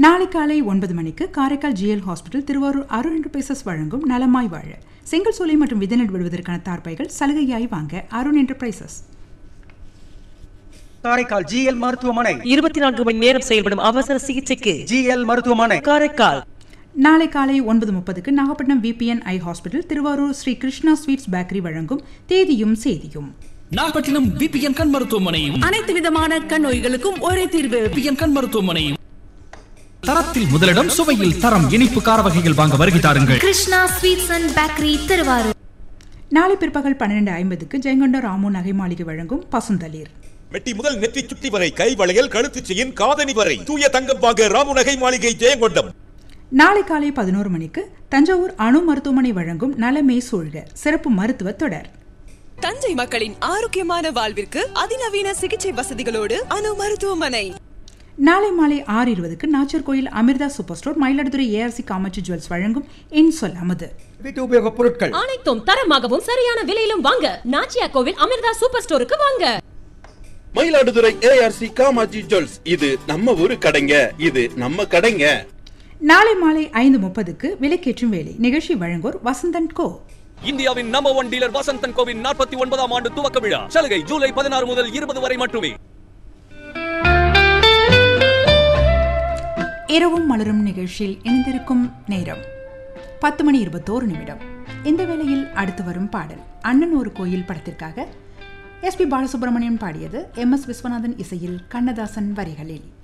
நாளை காலை ஒன்பது மணிக்கு Karaikal G L hospital Thiruvarur Arun enterprises வழங்கும் நலமாய் வாழ செங்கல் சோலை மற்றும் விதநெல் விடுவதற்கான தார்பைகள் சலுகையாய் வாங்க அருண் என்டர்பிரைசஸ் காரைக்கால் ஜிஎல் மருத்துவமனை இருபத்தி நான்கு மணி நேரம் செயல்படும் அவசர சிகிச்சைக்கு ஜிஎல் மருத்துவமனை காரைக்கால் நாளை காலை ஒன்பது முப்பதுக்கு Nagapattinam V B N eye hospital Thiruvarur Sri Krishna sweets bakery வழங்கும் தேதியும் சேதியும் நாகப்பட்டினம் விபிஎன் கண் மருத்துவமனையும் அனைத்து விதமான கண் நோய்களுக்கும் ஒரே தீர்வு விபிஎன் கண் மருத்துவமனையும் தரத்தில் முதலிடம் சுவையில் தரம் இனிப்பு கார வகைகள் வாங்க வருகை தாருங்கள் Krishna sweets and bakery Thiruvarur நாளை பிற்பகல் பன்னிரண்டு ஐம்பதுக்கு ஜெயங்கொண்ட ராமு நகை மாளிகை வழங்கும் பசுந்தளிர் மெட்டி முதல் நெற்றி சுட்டி வரை கை வளையல் கழுத்து செயின் காதணி வரை தூய தங்கம் வாங்க ராமுநகை மாளிகை ஜெயங்கொண்டம் நாளை காலை பதினோரு மணிக்கு தஞ்சாவூர் அணு மருத்துவமனை வழங்கும் நலமே சூழ்க சிறப்பு மருத்துவ தொடர் தஞ்சை மக்களின் ஆரோக்கியமான வாழ்விற்கு அதிநவீன சிகிச்சை வசதிகளோடு அணு மருத்துவமனை நாளை மாலை ஆறு இருபதுக்கு Nachiyar Koil Amirtha super store Mayiladuthurai A R C Kamakshi jewels வழங்கும் என் சொல் அமுது வீட்டு உபயோகப் பொருட்கள் அனைத்தும் தரமாகவும் சரியான விலையிலும் வாங்க நாச்சியா கோவில் அமிர்தா சூப்பர் ஸ்டோருக்கு வாங்க மயிலாடுதுறை ஏஆர்சி காமாஜி ஜுவல்ஸ் இது நம்ம ஊரு கடைங்க இது நம்ம கடைங்க நாளை மாலை ஐந்து முப்பதுக்கு விலைக்கேற்றும் வேலை நிகழ்ச்சி வழங்குவோர் வசந்தன் கோ இந்தியாவின் நம்பர் ஒன் டீலர் வசந்தன் கோவின் நாற்பத்தி ஒன்பதாம் ஆண்டு துவக்க விழா சலுகை ஜூலை பதினாறு முதல் இருபது வரை மட்டுமே இரவும் மலரும் நிகழ்ச்சியில் இணைந்திருக்கும் நேரம் பத்து மணி இருபத்தோரு நிமிடம் இந்த வேளையில் அடுத்து வரும் பாடல் அண்ணன் ஒரு கோயில் படத்திற்காக எஸ்பி பாலசுப்ரமணியன் பாடியது எம் எஸ் விஸ்வநாதன் இசையில் கண்ணதாசன் வரிகளில்